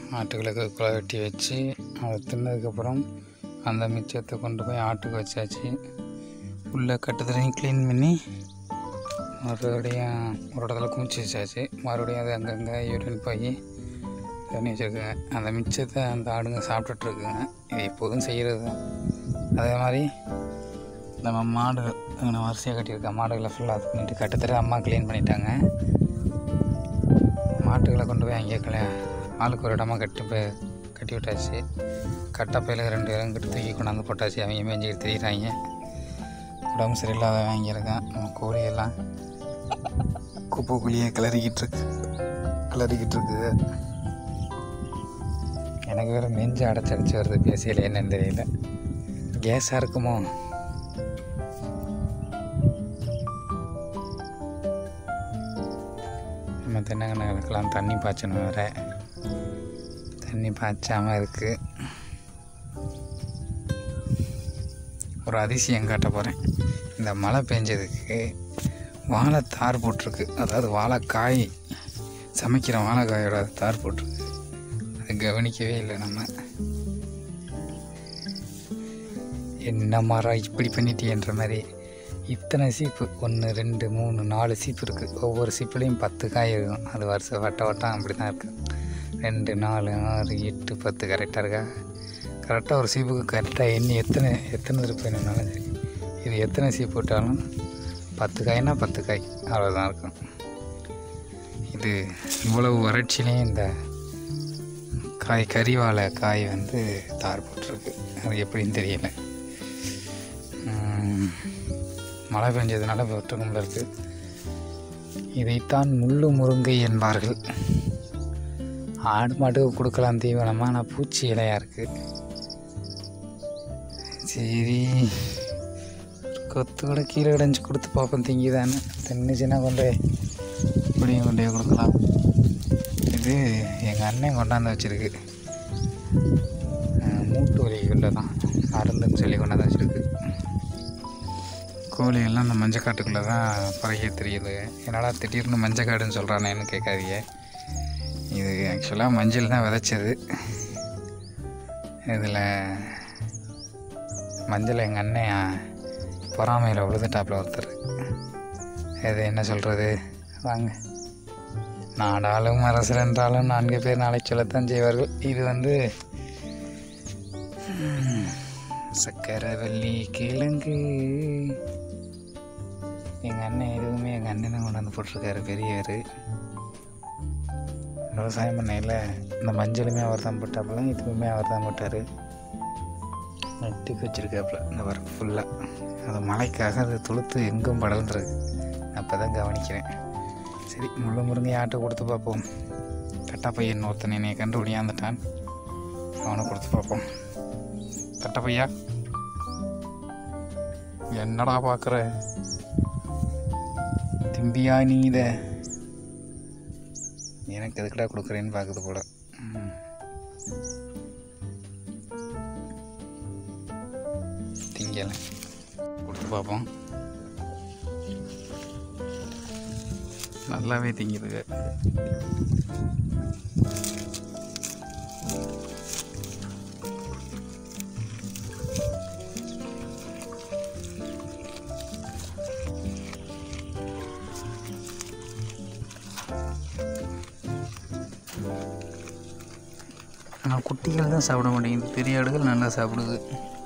ஆட்டுகளுக்கு குலை வெட்டி வச்சு அதை தின்னதுக்கப்புறம் அந்த மிச்சத்தை கொண்டு போய் ஆட்டுக்கு வச்சாச்சு உள்ள கட்டுத்தரையும் க்ளீன் பண்ணி மறுபடியும் ஒரு இடத்துல குமிச்சு வச்சாச்சு மறுபடியும் அது அங்கங்கே யூரின் போய் தண்ணி வச்சுருக்குங்க அந்த மிச்சத்தை அந்த ஆடுங்க சாப்பிட்டுட்ருக்குங்க இது எப்போதும் செய்கிறது தான் அதே மாதிரி நம்ம மாடுகள் அங்கே வரிசையாக கட்டியிருக்க மாடுகளை ஃபுல்லாக இது பண்ணிட்டு கட்டுத்தர அம்மா க்ளீன் பண்ணிட்டாங்க மாட்டுகளை கொண்டு போய் அங்கேயே கல்யா ஆளுக்கு ஒரு இடமா கட்டி போய் கட்டி விட்டாச்சு கட்டப்பையில் ரெண்டு பேரும் கிட்ட தூக்கி கொண்டாந்து போட்டாச்சு அவங்க மேய்ஞ்சிக்கிட்டு தெரியுறாங்க உடம்பு சரியில்லாத வாங்கியிருக்கான் நம்ம கோழியெல்லாம் குப்பை குழியை கிளறிக்கிட்டு இருக்கு கிளறிக்கிட்டு இருக்குது எனக்கு வேறு நெஞ்சு அடைச்சி அடைச்சி வருது பேசியல என்னன்னு தெரியல கேஸாக இருக்குமோ நம்ம தென்னங்கன்றுகளுக்கெல்லாம் தண்ணி பாய்ச்சணும் வேற தண்ணி பாய்ச்சாமல் இருக்குது ஒரு அதிசயம் காட்ட போகிறேன் இந்த மழை பெஞ்சதுக்கு வாழை தார் போட்டிருக்கு அதாவது வாழைக்காய் சமைக்கிற வாழைக்காயோட தார் போட்டிருக்கு அது கவனிக்கவே இல்லை நம்ம என்ன மரம் இப்படி பண்ணிட்டியன்ற மாதிரி இத்தனை சீப்பு ஒன்று ரெண்டு மூணு நாலு சீப்பு இருக்குது ஒவ்வொரு சீப்புலேயும் பத்து காய் இருக்கும் அது வருஷம் வட்ட வட்டம் அப்படி தான் இருக்குது ரெண்டு நாலு ஆறு எட்டு பத்து கரெக்டாக இருக்கா கரெக்டாக ஒரு சீப்புக்கு கரெக்டாக எண்ணி எத்தனை எத்தனை திருப்பி வேணும்னாலும் சரி இது எத்தனை சீப்பு போட்டாலும் பத்து காய்னா பத்து காய் அவ்வளோதான் இருக்கும் இது இவ்வளவு வறட்சியிலையும் இந்த காய் கறிவாழை காய் வந்து தார் போட்டிருக்கு அது எப்படின்னு தெரியல உம், மழை பெஞ்சதுனால போட்டிருக்கும் போல இருக்கு இதைத்தான் முள்ளு முருங்கை என்பார்கள் ஆடு மாட்டுக்கு கொடுக்கலாம் தீவனமாக ஆனால் பூச்சி இலையாக இருக்குது சரி கொத்து கூட கீழே கிடஞ்சி கொடுத்து பார்ப்போம் திங்கிதானே தின்னுச்சுன்னா கொண்டு போய் இப்படியும் கொண்டு போய் கொடுக்கலாம் இது எங்கள் அண்ணன் கொண்டாந்து வச்சுருக்கு மூட்டு வலிக்குள்ளே தான் மருந்துன்னு சொல்லி கொண்டாந்து வச்சுருக்கு கோழியெல்லாம் அந்த மஞ்சக்காட்டுக்குள்ளே தான் பறக்க தெரியுது என்னடா திடீர்னு மஞ்சக்காடுன்னு சொல்கிறானேன்னு கேட்காதீங்க இது ஆக்சுவலாக மஞ்சள் தான் விதைச்சது இதில் மஞ்சள் எங்கள் அண்ணன் பொறாமையில் விழுதுட்டாப்புல ஒருத்தர் இது என்ன சொல்கிறது வாங்க நாடாளும் அரசர் என்றாலும் நான்கு பேர் நாளைக்கு சொல்லத்தான் செய்வார்கள் இது வந்து ம், சக்கரவள்ளி கிழங்கு எங்கள் அண்ணன் எதுவுமே எங்கள் அண்ணன் தான் கொண்டு வந்து போட்டிருக்காரு பெரியவர் விவசாயம் பண்ணையில் இந்த மஞ்சளுமே அவர் தான் போட்டாப்புல இதுவுமே அவர் தான் போட்டார் நட்டுக்கு வச்சுருக்காப்புல இந்த வர ஃபுல்லாக அது மழைக்காக அது துளுத்து எங்கும் படர்ந்துருக்கு அப்போ தான் கவனிக்கிறேன் சரி முள்ளு முருங்கை ஆட்டை கொடுத்து பார்ப்போம் கட்டா பையன் ஒருத்தன் என்னை கண்டு ஒடியாந்துட்டான் அவனை கொடுத்து பார்ப்போம் கட்ட பையா என்னடா பார்க்குற திம்பியா நீ இதை எனக்கு எதுக்குடா கொடுக்குறேன்னு பார்க்குது போல ம். திங்கலை கொடுத்து பார்ப்போம் நல்லாவே திங்குதுங்க ஆனால் குட்டிகள் தான் சாப்பிட மாட்டேங்குது பெரிய ஆடுகள் நல்லா சாப்பிடுது